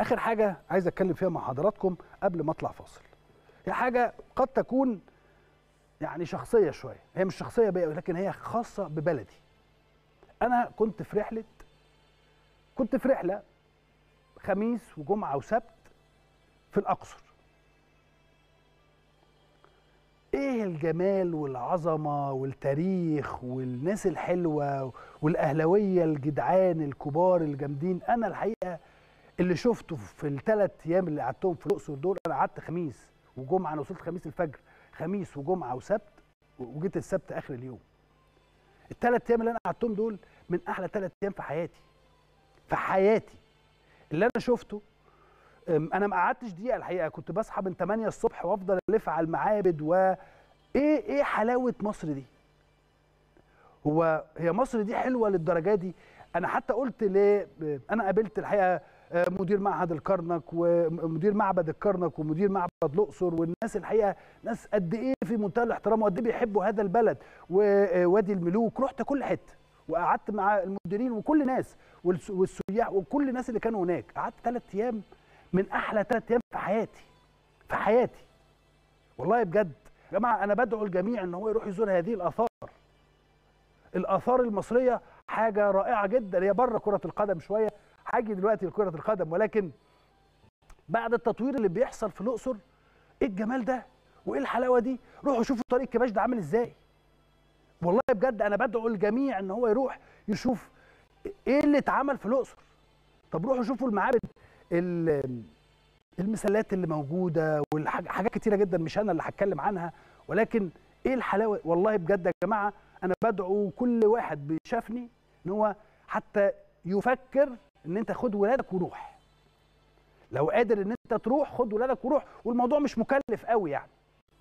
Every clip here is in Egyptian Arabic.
اخر حاجه عايز اتكلم فيها مع حضراتكم قبل ما اطلع فاصل هي حاجه قد تكون يعني شخصيه شويه هي مش شخصيه بقى لكن هي خاصه ببلدي انا كنت في رحله كنت في رحله خميس وجمعه وسبت في الاقصر ايه الجمال والعظمه والتاريخ والناس الحلوه والاهلاويه الجدعان الكبار الجامدين انا الحقيقه اللي شفته في الثلاث ايام اللي قعدتهم في الاقصر دول انا قعدت خميس وجمعه انا وصلت خميس الفجر خميس وجمعه وسبت وجيت السبت اخر اليوم الثلاث ايام اللي انا قعدتهم دول من احلى ثلاث ايام في حياتي في حياتي اللي انا شفته انا ما قعدتش دقيقه الحقيقه كنت بصحى من 8 الصبح وافضل الف على المعابد و ايه ايه حلاوه مصر دي هو هي مصر دي حلوه للدرجه دي انا حتى قلت ليه انا قابلت الحقيقه مدير معهد الكرنك ومدير معبد الكرنك ومدير معبد الاقصر والناس الحقيقه ناس قد ايه في منتهى الاحترام وقد ايه بيحبوا هذا البلد ووادي الملوك رحت كل حته وقعدت مع المديرين وكل الناس والسياح وكل الناس اللي كانوا هناك قعدت ثلاث ايام من احلى ثلاث ايام في حياتي في حياتي والله بجد يا جماعه انا بدعو الجميع ان هو يروح يزور هذه الاثار الاثار المصريه حاجه رائعه جدا هي بره كره القدم شويه هاجي دلوقتي لكره القدم ولكن بعد التطوير اللي بيحصل في الاقصر ايه الجمال ده وايه الحلاوه دي روحوا شوفوا طريق كباش ده عامل ازاي والله بجد انا بدعو الجميع ان هو يروح يشوف ايه اللي اتعمل في الاقصر طب روحوا شوفوا المعابد المسلات اللي موجوده والحاجات كتيره جدا مش انا اللي هتكلم عنها ولكن ايه الحلاوه والله بجد يا جماعه انا بدعو كل واحد بيشافني ان هو حتى يفكر ان انت خد ولادك وروح لو قادر ان انت تروح خد ولادك وروح والموضوع مش مكلف قوي يعني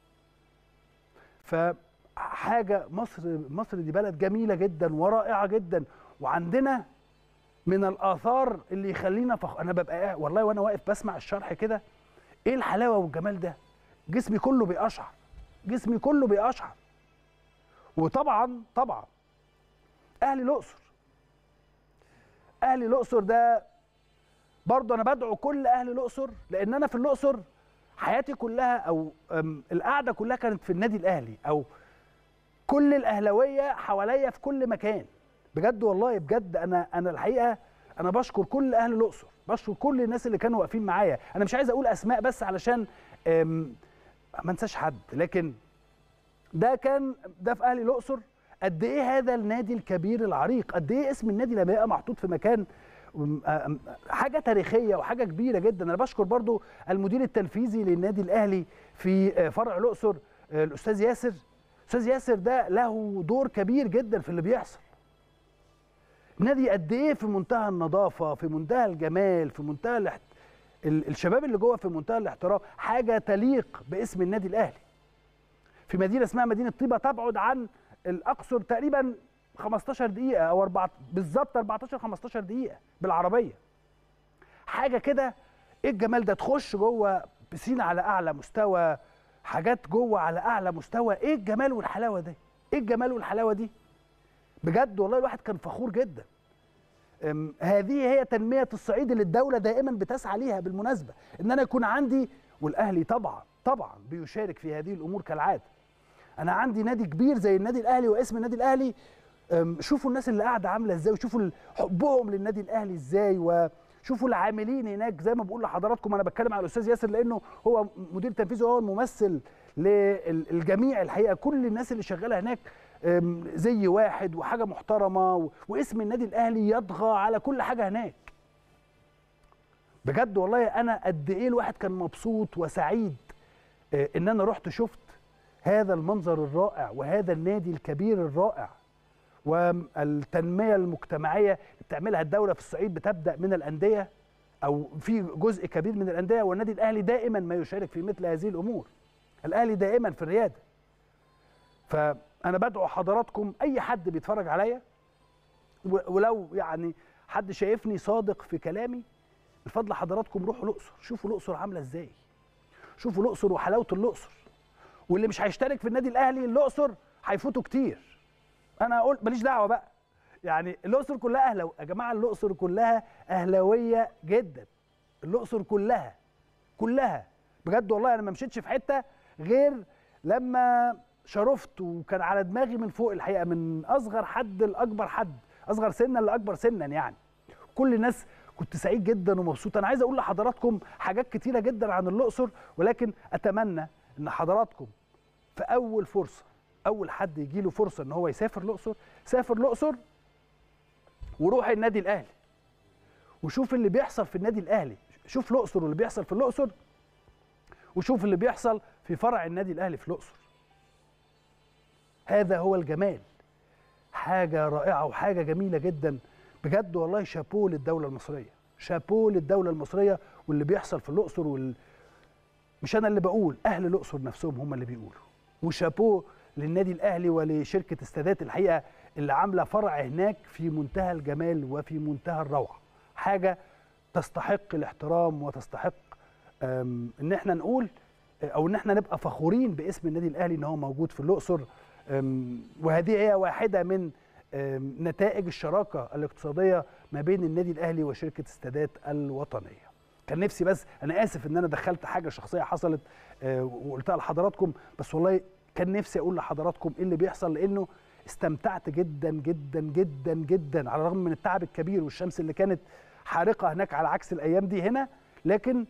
فحاجه مصر مصر دي بلد جميله جدا ورائعه جدا وعندنا من الاثار اللي يخلينا فخ... انا ببقى والله وانا واقف بسمع الشرح كده ايه الحلاوه والجمال ده جسمي كله بيقشعر جسمي كله بيقشعر وطبعا طبعا اهل الاقصر اهل الاقصر ده برضه انا بدعو كل اهل الاقصر لان انا في الاقصر حياتي كلها او القعده كلها كانت في النادي الاهلي او كل الاهلاويه حواليا في كل مكان بجد والله بجد انا انا الحقيقه انا بشكر كل اهل الاقصر بشكر كل الناس اللي كانوا واقفين معايا انا مش عايز اقول اسماء بس علشان ما انساش حد لكن ده كان ده في اهل الاقصر قد ايه هذا النادي الكبير العريق قد ايه اسم النادي لما يبقى محطوط في مكان حاجه تاريخيه وحاجه كبيره جدا انا بشكر برضو المدير التنفيذي للنادي الاهلي في فرع الاقصر الاستاذ ياسر الاستاذ ياسر ده له دور كبير جدا في اللي بيحصل نادي قد ايه في منتهى النظافه في منتهى الجمال في منتهى الاحت... الشباب اللي جوه في منتهى الاحترام حاجه تليق باسم النادي الاهلي في مدينه اسمها مدينه طيبه تبعد عن الاقصر تقريبا 15 دقيقه او 4 بالظبط 14 15 دقيقه بالعربيه حاجه كده ايه الجمال ده تخش جوه بسين على اعلى مستوى حاجات جوه على اعلى مستوى ايه الجمال والحلاوه دي ايه الجمال والحلاوه دي بجد والله الواحد كان فخور جدا هذه هي تنميه الصعيد اللي الدوله دائما بتسعى ليها بالمناسبه ان انا يكون عندي والاهلي طبعا طبعا بيشارك في هذه الامور كالعاده انا عندي نادي كبير زي النادي الاهلي واسم النادي الاهلي شوفوا الناس اللي قاعده عامله ازاي وشوفوا حبهم للنادي الاهلي ازاي وشوفوا العاملين هناك زي ما بقول لحضراتكم انا بتكلم على الاستاذ ياسر لانه هو مدير تنفيذي وهو الممثل للجميع الحقيقه كل الناس اللي شغاله هناك زي واحد وحاجه محترمه واسم النادي الاهلي يطغى على كل حاجه هناك بجد والله انا قد ايه الواحد كان مبسوط وسعيد ان انا رحت شفت هذا المنظر الرائع وهذا النادي الكبير الرائع والتنميه المجتمعيه اللي بتعملها الدوله في الصعيد بتبدا من الانديه او في جزء كبير من الانديه والنادي الاهلي دائما ما يشارك في مثل هذه الامور الاهلي دائما في الرياده فانا بدعو حضراتكم اي حد بيتفرج عليا ولو يعني حد شايفني صادق في كلامي بفضل حضراتكم روحوا الاقصر شوفوا الاقصر عامله ازاي شوفوا الاقصر وحلاوه الاقصر واللي مش هيشترك في النادي الاهلي الاقصر هيفوتوا كتير انا اقول ماليش دعوه بقى يعني الاقصر كلها اهلاويه يا جماعه الاقصر كلها اهلاويه جدا الاقصر كلها كلها بجد والله انا ما مشيتش في حته غير لما شرفت وكان على دماغي من فوق الحقيقه من اصغر حد لاكبر حد اصغر سنا لاكبر سنا يعني كل الناس كنت سعيد جدا ومبسوط انا عايز اقول لحضراتكم حاجات كتيره جدا عن الاقصر ولكن اتمنى ان حضراتكم في اول فرصه اول حد يجي له فرصه ان هو يسافر الاقصر سافر الاقصر وروح النادي الاهلي وشوف اللي بيحصل في النادي الاهلي شوف الاقصر واللي بيحصل في الاقصر وشوف اللي بيحصل في فرع النادي الاهلي في الاقصر هذا هو الجمال حاجه رائعه وحاجه جميله جدا بجد والله شابوه للدوله المصريه شابوه للدوله المصريه واللي بيحصل في الاقصر وال... مش انا اللي بقول اهل الاقصر نفسهم هم اللي بيقولوا وشابوه للنادي الاهلي ولشركه استادات الحقيقه اللي عامله فرع هناك في منتهى الجمال وفي منتهى الروعه حاجه تستحق الاحترام وتستحق أم، ان احنا نقول او ان احنا نبقى فخورين باسم النادي الاهلي ان هو موجود في الاقصر أم، وهذه هي واحده من أم، نتائج الشراكه الاقتصاديه ما بين النادي الاهلي وشركه استادات الوطنيه كان نفسي بس انا اسف ان انا دخلت حاجه شخصيه حصلت آه، وقلتها لحضراتكم بس والله كان نفسي اقول لحضراتكم ايه اللي بيحصل لانه استمتعت جدا جدا جدا جدا على الرغم من التعب الكبير والشمس اللي كانت حارقه هناك على عكس الايام دي هنا لكن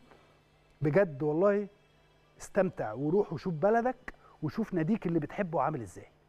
بجد والله استمتع وروح وشوف بلدك وشوف ناديك اللي بتحبه عامل ازاي